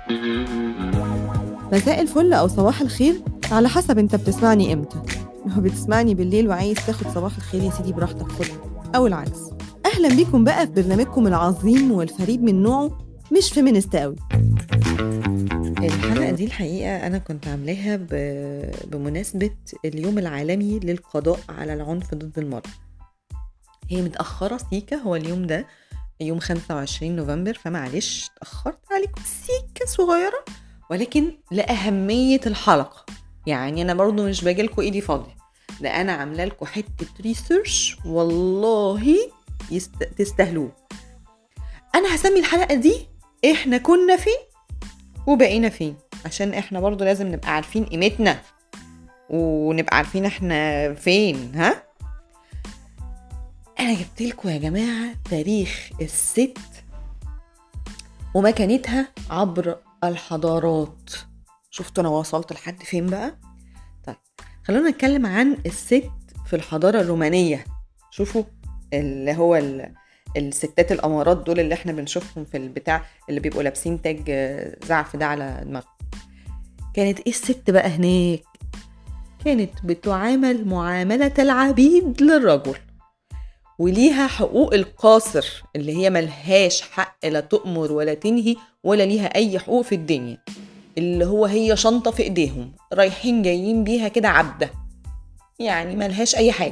مساء الفل أو صباح الخير على حسب أنت بتسمعني إمتى لو بتسمعني بالليل وعايز تاخد صباح الخير يا سيدي براحتك خدها أو العكس أهلا بيكم بقى في برنامجكم العظيم والفريد من نوعه مش فيمينست قوي الحلقة دي الحقيقة أنا كنت عاملاها ب- بمناسبة اليوم العالمي للقضاء على العنف ضد المرأة هي متأخرة سيكا هو اليوم ده يوم 25 نوفمبر فمعلش اتأخرت عليكم سيكا صغيرة ولكن لأهمية الحلقة يعني أنا برضو مش باجيلكوا إيدي فاضية ده أنا عاملة لكم حتة ريسيرش والله يست... تستاهلوه أنا هسمي الحلقة دي إحنا كنا فين وبقينا فين عشان احنا برضو لازم نبقى عارفين قيمتنا ونبقى عارفين احنا فين ها انا جبت لكم يا جماعه تاريخ الست ومكانتها عبر الحضارات شفتوا انا وصلت لحد فين بقى طيب خلونا نتكلم عن الست في الحضاره الرومانيه شوفوا اللي هو ال... الستات الامارات دول اللي احنا بنشوفهم في البتاع اللي بيبقوا لابسين تاج آه، زعف ده على دماغهم كانت ايه الست بقى هناك كانت بتعامل معاملة العبيد للرجل وليها حقوق القاصر اللي هي ملهاش حق لا تؤمر ولا تنهي ولا ليها أي حقوق في الدنيا اللي هو هي شنطة في إيديهم رايحين جايين بيها كده عبدة يعني ملهاش أي حاجة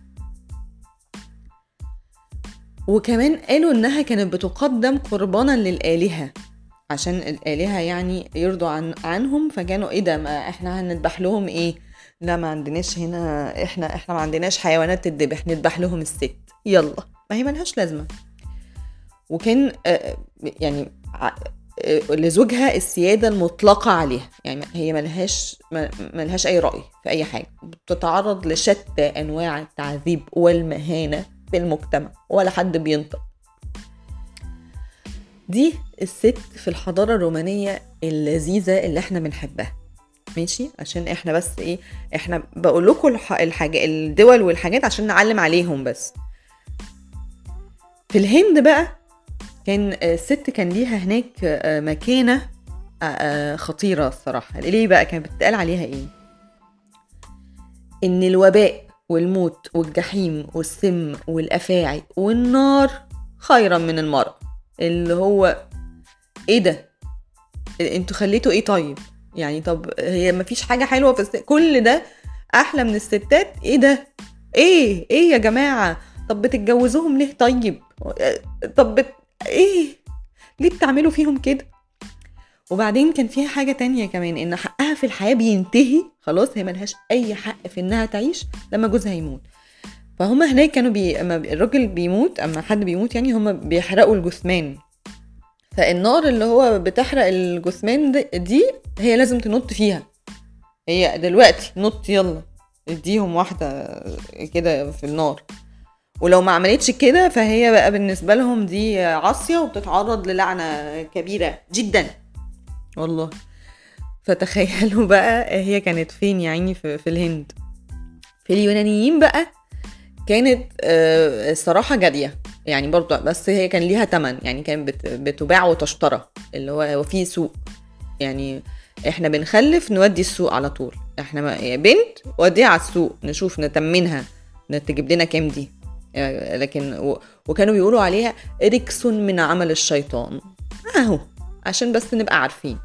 وكمان قالوا انها كانت بتقدم قربانا للآلهة عشان الآلهة يعني يرضوا عن عنهم فكانوا ايه ده ما احنا هنذبح لهم ايه لا ما عندناش هنا احنا احنا ما عندناش حيوانات تذبح نذبح لهم الست يلا ما هي ملهاش لازمة وكان آه، يعني ع- آه، لزوجها السيادة المطلقة عليها يعني هي ملهاش ما- ملهاش أي رأي في أي حاجة بتتعرض لشتى أنواع التعذيب والمهانة في المجتمع ولا حد بينطق دي الست في الحضارة الرومانية اللذيذة اللي احنا بنحبها ماشي عشان احنا بس ايه احنا بقول لكم الح... الحاجة الدول والحاجات عشان نعلم عليهم بس في الهند بقى كان الست كان ليها هناك آه، مكانة آه، آه، خطيرة الصراحة ليه بقى كانت بتتقال عليها ايه ان الوباء والموت والجحيم والسم والافاعي والنار خيرا من المرأة اللي هو ايه ده انتوا خليتوا ايه طيب يعني طب هي مفيش حاجة حلوة في الست كل ده احلى من الستات ايه ده ايه ايه يا جماعة طب بتتجوزوهم ليه طيب طب بت... ايه ليه بتعملوا فيهم كده وبعدين كان فيها حاجة تانية كمان ان حقها في الحياة بينتهي خلاص هي ملهاش اي حق في انها تعيش لما جوزها يموت فهم هناك كانوا بي... اما الراجل بيموت اما حد بيموت يعني هم بيحرقوا الجثمان فالنار اللي هو بتحرق الجثمان دي, دي هي لازم تنط فيها هي دلوقتي نط يلا اديهم واحدة كده في النار ولو ما عملتش كده فهي بقى بالنسبة لهم دي عاصية وبتتعرض للعنة كبيرة جدا والله فتخيلوا بقى هي كانت فين يا عيني في, في الهند في اليونانيين بقى كانت آه، الصراحة جارية يعني برضه بس هي كان ليها تمن يعني كانت بت- بتباع وتشترى اللي هو هو في سوق يعني احنا بنخلف نودي السوق على طول احنا ما يا بنت وديها على السوق نشوف نتمنها تجيب لنا كام دي آه، لكن و- وكانوا بيقولوا عليها ركس من عمل الشيطان اهو عشان بس نبقى عارفين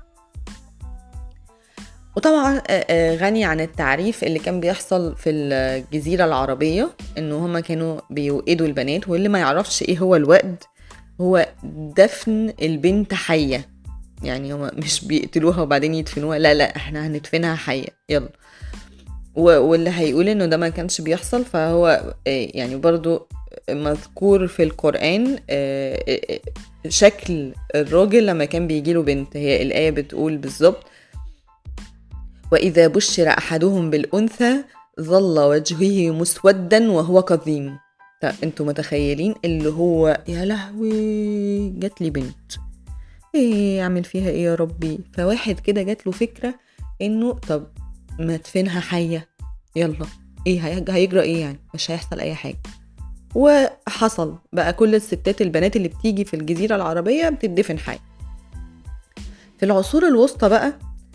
وطبعا آه، آه، غني عن التعريف اللي كان بيحصل في الجزيرة العربية انه هما كانوا بيوقدوا البنات واللي ما يعرفش ايه هو الوقد هو دفن البنت حية يعني هما مش بيقتلوها وبعدين يدفنوها لا لا احنا هندفنها حية يلا و- واللي هيقول انه ده ما كانش بيحصل فهو آه، يعني برضو مذكور في القرآن آه، آه، آه، شكل الراجل لما كان بيجيله بنت هي الآية بتقول بالظبط وإذا بشر أحدهم بالأنثى ظل وجهه مسودا وهو كظيم طب انتوا متخيلين اللي هو يا لهوي جات لي بنت ايه اعمل فيها ايه يا ربي فواحد كده جات له فكره انه طب ما تفنها حيه يلا ايه هيج- هيجرى ايه يعني مش هيحصل اي حاجه وحصل بقى كل الستات البنات اللي بتيجي في الجزيره العربيه بتدفن حي في العصور الوسطى بقى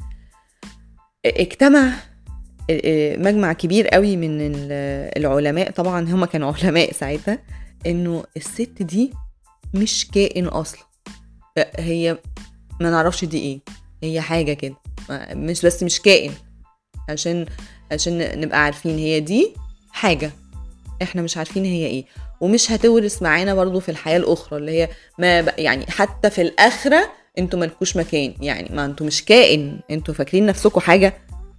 اجتمع مجمع كبير قوي من العلماء طبعا هما كانوا علماء ساعتها انه الست دي مش كائن اصلا هي ما نعرفش دي ايه هي حاجة كده مش بس مش كائن عشان عشان نبقى عارفين هي دي حاجة احنا مش عارفين هي ايه ومش هتورث معانا برضو في الحياة الأخرى اللي هي ما يعني حتى في الآخرة انتوا ملكوش مكان يعني ما انتوا مش كائن انتوا فاكرين نفسكم حاجة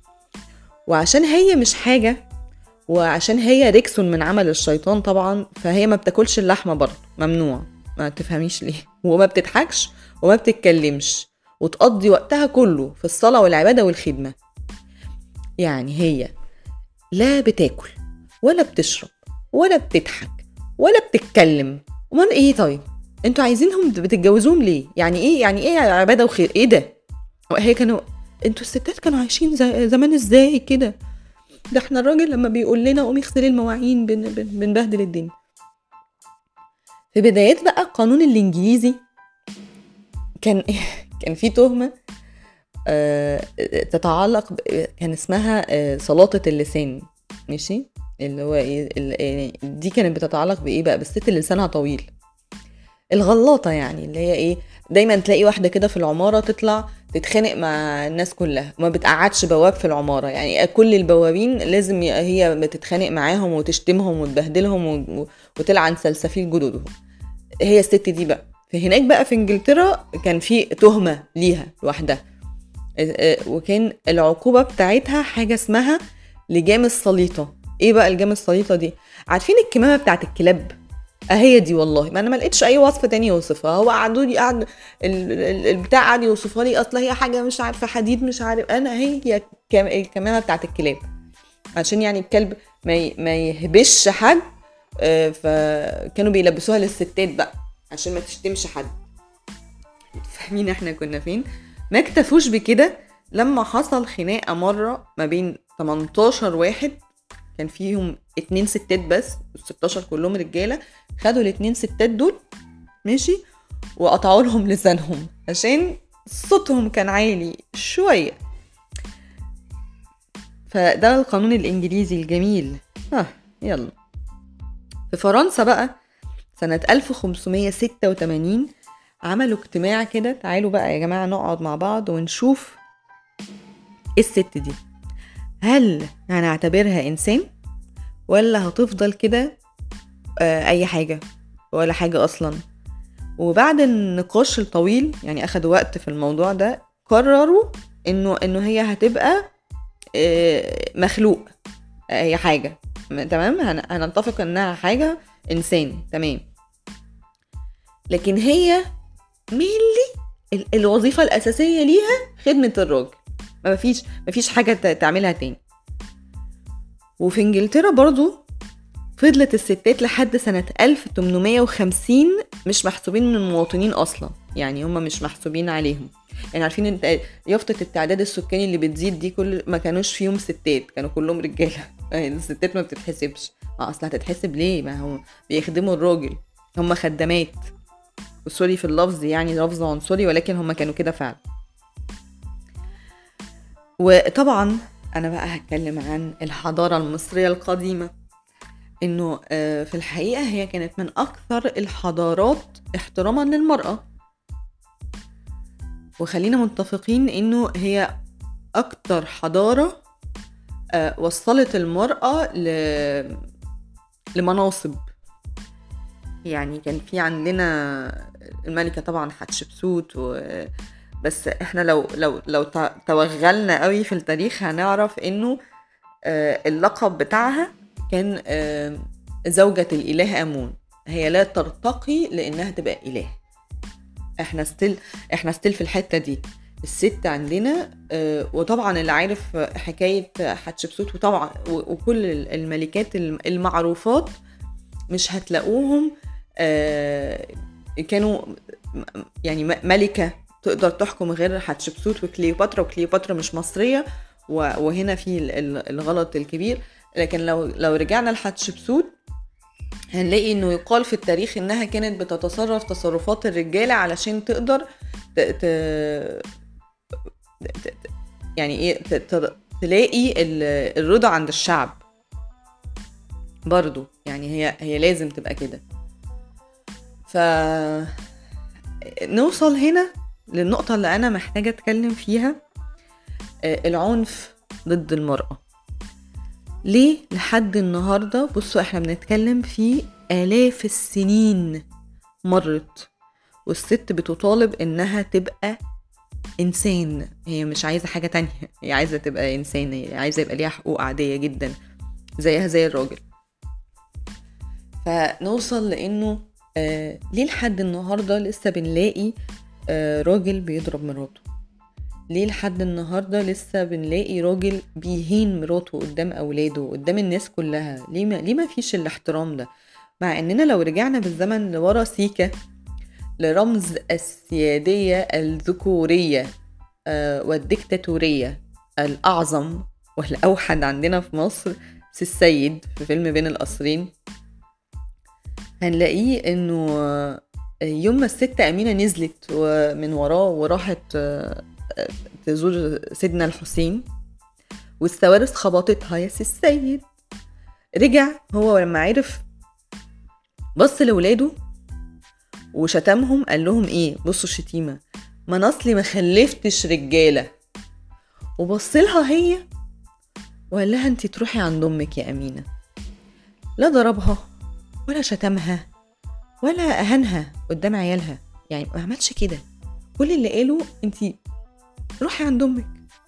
وعشان هي مش حاجة وعشان هي ريكسون من عمل الشيطان طبعا فهي ما بتاكلش اللحمة برضه ممنوع ما تفهميش ليه وما بتضحكش وما بتتكلمش وتقضي وقتها كله في الصلاة والعبادة والخدمة يعني هي لا بتاكل ولا بتشرب ولا بتضحك ولا بتتكلم امال ايه طيب انتوا عايزينهم بتتجوزوهم ليه يعني ايه يعني ايه عباده وخير ايه ده هي كانوا انتوا الستات كانوا عايشين زي زمان ازاي كده ده احنا الراجل لما بيقول لنا قومي اغسلي المواعين بن بن بنبهدل الدنيا في بدايات بقى القانون الانجليزي كان كان في تهمه آه تتعلق كان اسمها آه سلاطه اللسان ماشي اللي هو ايه يعني دي كانت بتتعلق بايه بقى بالست اللي لسانها طويل الغلاطه يعني اللي هي ايه دايما تلاقي واحده كده في العماره تطلع تتخانق مع الناس كلها وما بتقعدش بواب في العماره يعني كل البوابين لازم هي بتتخانق معاهم وتشتمهم وتبهدلهم وتلعن سلسفيل جدودهم هي الست دي بقى فهناك بقى في انجلترا كان في تهمه ليها لوحدها وكان العقوبه بتاعتها حاجه اسمها لجام السليطه ايه بقى الجام السليطه دي عارفين الكمامه بتاعت الكلاب هي دي والله ما انا ما لقيتش اي وصف تاني يوصفها هو قعدوا لي قعد البتاع قعد يوصفها لي اصل هي حاجه مش عارفه حديد مش عارف انا هي الكمامه بتاعت الكلاب عشان يعني الكلب ما ما يهبش حد فكانوا بيلبسوها للستات بقى عشان ما تشتمش حد فاهمين احنا كنا فين ما اكتفوش بكده لما حصل خناقه مره ما بين 18 واحد كان فيهم اتنين ستات بس ال16 كلهم رجاله خدوا الاتنين ستات دول ماشي وقطعوا لهم لسانهم عشان صوتهم كان عالي شويه فده القانون الانجليزي الجميل ها يلا في فرنسا بقى سنة 1586 عملوا اجتماع كده تعالوا بقى يا جماعة نقعد مع بعض ونشوف ايه الست دي هل هنعتبرها انسان ولا هتفضل كده آه اي حاجة ولا حاجة اصلا وبعد النقاش الطويل يعني اخدوا وقت في الموضوع ده قرروا انه انه هي هتبقى آه مخلوق آه هي حاجة تمام هنتفق انها حاجة انسان تمام لكن هي مينلي الوظيفة الأساسية ليها خدمة الراجل ما فيش ما فيش حاجة تعملها تاني وفي انجلترا برضو فضلت الستات لحد سنة 1850 مش محسوبين من المواطنين أصلا يعني هم مش محسوبين عليهم يعني عارفين انت يافطة التعداد السكاني اللي بتزيد دي كل ما كانوش فيهم ستات كانوا كلهم رجالة يعني الستات ما بتتحسبش ما اصل هتتحسب ليه ما هو بيخدموا الراجل هم خدامات وسوري في اللفظ يعني لفظ عنصري ولكن هم كانوا كده فعلا وطبعا انا بقى هتكلم عن الحضارة المصرية القديمة انه في الحقيقة هي كانت من اكثر الحضارات احتراما للمرأة وخلينا متفقين انه هي اكتر حضارة وصلت المرأة ل... لمناصب يعني كان في عندنا الملكة طبعا حتشبسوت و... بس احنا لو لو لو توغلنا قوي في التاريخ هنعرف انه اللقب بتاعها كان زوجة الإله آمون هي لا ترتقي لأنها تبقى إله احنا ستيل احنا ستيل في الحتة دي الست عندنا وطبعا اللي عارف حكاية حتشبسوت وطبعا وكل الملكات المعروفات مش هتلاقوهم كانوا يعني ملكة تقدر تحكم غير حتشبسوت وكليوباترا وكليوباترا مش مصرية وهنا في الغلط الكبير لكن لو لو رجعنا لحتشبسوت هنلاقي انه يقال في التاريخ انها كانت بتتصرف تصرفات الرجالة علشان تقدر ت- ت- يعني ايه ت- ت- تلاقي ال- الرضا عند الشعب برضو يعني هي هي لازم تبقى كده ف نوصل هنا للنقطة اللي أنا محتاجة أتكلم فيها آه، العنف ضد المرأة ليه لحد النهاردة بصوا احنا بنتكلم في آلاف السنين مرت والست بتطالب انها تبقى انسان هي مش عايزة حاجة تانية هي عايزة تبقى انسان هي عايزة يبقى ليها حقوق عادية جدا زيها زي الراجل فنوصل لانه آه ليه لحد النهاردة لسه بنلاقي آه راجل بيضرب مراته ليه لحد النهارده لسه بنلاقي راجل بيهين مراته قدام اولاده قدام الناس كلها ليه ما ليه ما فيش الاحترام ده مع اننا لو رجعنا بالزمن لورا سيكا لرمز السياديه الذكوريه آه، والديكتاتوريه الاعظم والاوحد عندنا في مصر سي السيد في فيلم بين القصرين هنلاقيه انه آه، يوم ما الست امينه نزلت و- من وراه وراحت آه، تزور سيدنا الحسين والسوارس خبطتها يا سي السيد رجع هو لما عرف بص لولاده وشتمهم قال لهم ايه بصوا الشتيمه ما أنا اصلي ما خلفتش رجاله وبص لها هي وقال لها انت تروحي عند امك يا امينه لا ضربها ولا شتمها ولا اهانها قدام عيالها يعني ما عملش كده كل اللي قاله انت روحي عند امك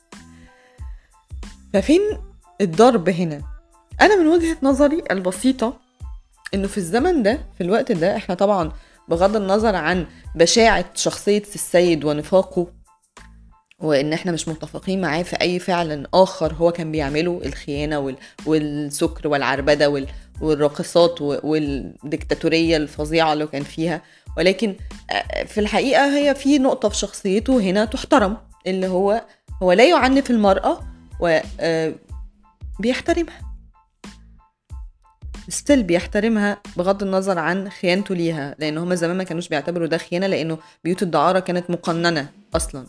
ففين الضرب هنا انا من وجهة نظري البسيطة انه في الزمن ده في الوقت ده احنا طبعا بغض النظر عن بشاعة شخصية السيد ونفاقه وان احنا مش متفقين معاه في اي فعل اخر هو كان بيعمله الخيانة وال... والسكر والعربدة وال... والراقصات و- والديكتاتورية الفظيعة اللي كان فيها ولكن آه، في الحقيقة هي في نقطة في شخصيته هنا تحترم اللي هو هو لا يعنف المرأة و آه، بيحترمها ستيل بيحترمها بغض النظر عن خيانته ليها لان هما زمان ما كانوش بيعتبروا ده خيانه لانه بيوت الدعاره كانت مقننه اصلا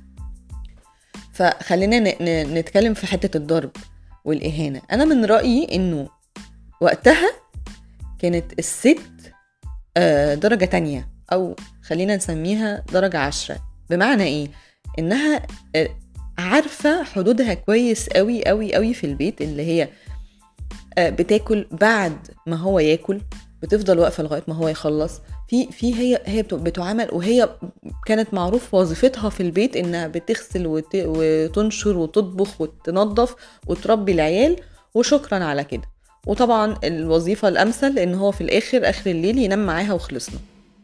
فخلينا ن- ن- نتكلم في حته الضرب والاهانه انا من رايي انه وقتها كانت الست آه، درجه تانية او خلينا نسميها درجه عشرة بمعنى ايه انها آه، عارفه حدودها كويس قوي قوي قوي في البيت اللي هي آه، بتاكل بعد ما هو ياكل بتفضل واقفه لغايه ما هو يخلص في في هي هي بت- بتعامل وهي كانت معروف وظيفتها في البيت انها بتغسل وت- وتنشر وتطبخ وتنظف وتربي العيال وشكرا على كده وطبعا الوظيفه الامثل ان هو في الاخر اخر الليل ينام معاها وخلصنا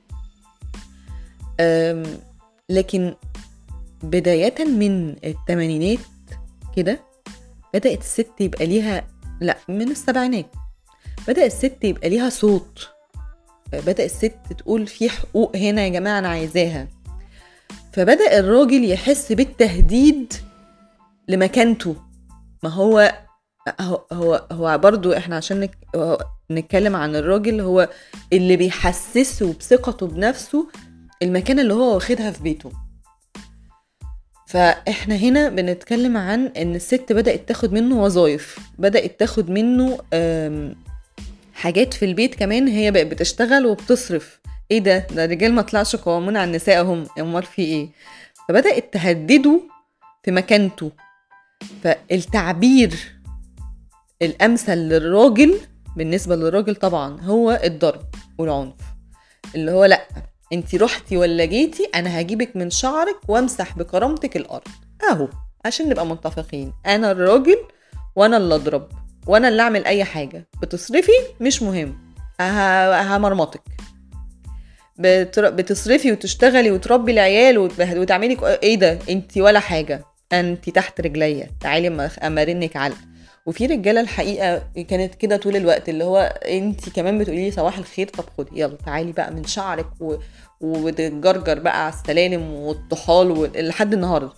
أم، لكن بداية من الثمانينات كده بدأت الست يبقى ليها لا من السبعينات بدأ الست يبقى ليها صوت بدأ الست تقول في حقوق هنا يا جماعة أنا عايزاها فبدأ الراجل يحس بالتهديد لمكانته ما هو هو هو, هو برضو احنا عشان نك هو- نتكلم عن الراجل هو اللي بيحسسه بثقته بنفسه المكان اللي هو واخدها في بيته فاحنا هنا بنتكلم عن ان الست بدأت تاخد منه وظائف بدأت تاخد منه آم، حاجات في البيت كمان هي بقت بتشتغل وبتصرف ايه ده ده الرجال ما طلعش قوامون على النساء هم امال في ايه فبدأت تهدده في مكانته فالتعبير الامثل للراجل بالنسبه للراجل طبعا هو الضرب والعنف اللي هو لا انت رحتي ولا جيتي انا هجيبك من شعرك وامسح بكرامتك الارض اهو عشان نبقى متفقين انا الراجل وانا اللي اضرب وانا اللي اعمل اي حاجه بتصرفي مش مهم ه- همرمطك بتر- بتصرفي وتشتغلي وتربي العيال وت- وتعملي ك- ايه ده انت ولا حاجه انت تحت رجليا تعالي اما امرنك علق وفي رجاله الحقيقه كانت كده طول الوقت اللي هو انت كمان بتقولي لي صباح الخير طب خدي يلا تعالي بقى من شعرك و... وتجرجر بقى على السلالم والطحال و... لحد النهارده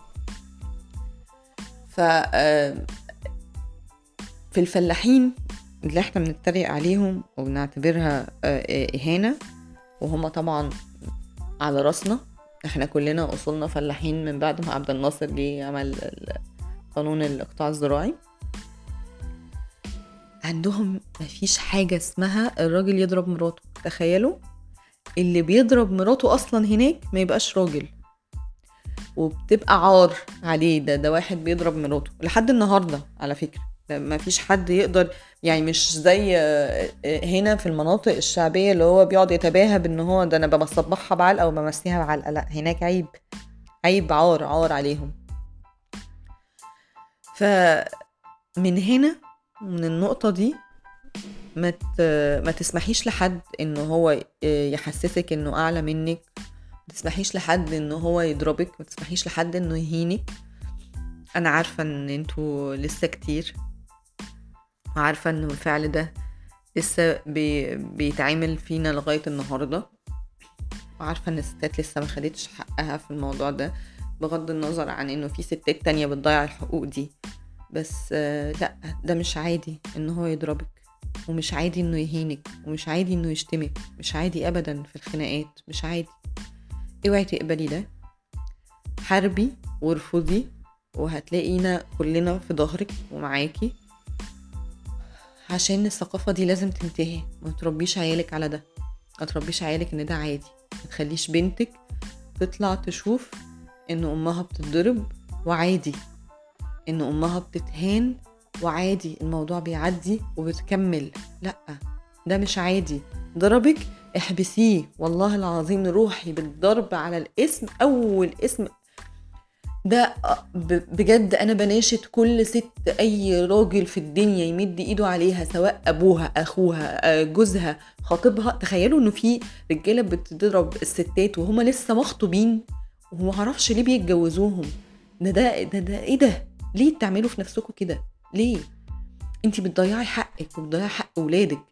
ف آم، في الفلاحين اللي احنا بنتريق عليهم وبنعتبرها آه، آه، إهانة وهم طبعا على راسنا احنا كلنا اصولنا فلاحين من بعد ما عبد الناصر جه عمل ال- قانون الاقطاع الزراعي عندهم مفيش حاجة اسمها الراجل يضرب مراته تخيلوا اللي بيضرب مراته اصلا هناك ما يبقاش راجل وبتبقى عار عليه ده ده واحد بيضرب مراته لحد النهارده على فكره ده ما فيش حد يقدر يعني مش زي آه، آه، هنا في المناطق الشعبيه اللي هو بيقعد يتباهى بان هو ده انا بصبحها بعلقه وبمسيها بعلقه لا هناك عيب عيب عار عار عليهم فمن هنا من النقطه دي ما ت- ما تسمحيش لحد ان هو يحسسك انه اعلى منك ما تسمحيش لحد ان هو يضربك ما تسمحيش لحد انه يهينك انا عارفه ان انتوا لسه كتير وعارفه ان الفعل ده لسه بي بيتعمل فينا لغايه النهارده وعارفه ان الستات لسه ما خدتش حقها في الموضوع ده بغض النظر عن انه في ستات تانية بتضيع الحقوق دي بس آه، لا ده مش عادي ان هو يضربك ومش عادي انه يهينك ومش عادي انه يشتمك مش عادي ابدا في الخناقات مش عادي اوعي تقبلي ده حاربي وارفضي وهتلاقينا كلنا في ظهرك ومعاكي عشان الثقافة دي لازم تنتهي ما تربيش عيالك على ده ما تربيش عيالك ان ده عادي ما تخليش بنتك تطلع تشوف ان امها بتتضرب وعادي ان امها بتتهان وعادي الموضوع بيعدي وبتكمل لا ده مش عادي ضربك احبسيه والله العظيم روحي بالضرب على الاسم اول اسم ده ب- بجد انا بناشد كل ست اي راجل في الدنيا يمد ايده عليها سواء ابوها اخوها آه، جوزها خطيبها تخيلوا انه في رجاله بتضرب الستات وهما لسه مخطوبين ومعرفش ليه بيتجوزوهم ده ده ده, ده ايه ده ليه بتعملوا في نفسكم كده ليه انتي بتضيعي حقك وبتضيعي حق ولادك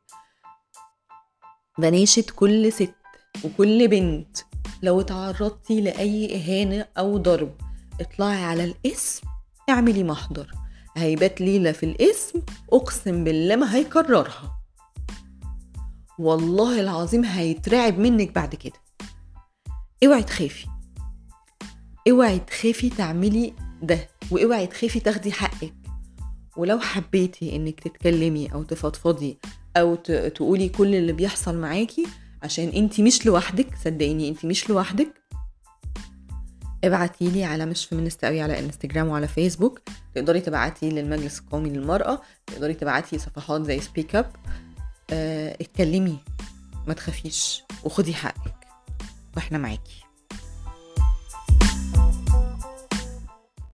بناشد كل ست وكل بنت لو تعرضتي لأي إهانة أو ضرب اطلعي على الاسم اعملي محضر هيبات ليلة في الاسم أقسم بالله ما هيكررها والله العظيم هيترعب منك بعد كده اوعي تخافي اوعي تخافي تعملي ده واوعي تخافي تاخدي حقك ولو حبيتي انك تتكلمي او تفضفضي او ت- تقولي كل اللي بيحصل معاكي عشان انتي مش لوحدك صدقيني انتي مش لوحدك ابعتي لي على مش فيمينست قوي على انستجرام وعلى فيسبوك تقدري تبعتي للمجلس القومي للمرأة تقدري تبعتي صفحات زي سبيك اب اه اتكلمي ما تخافيش وخدي حقك واحنا معاكي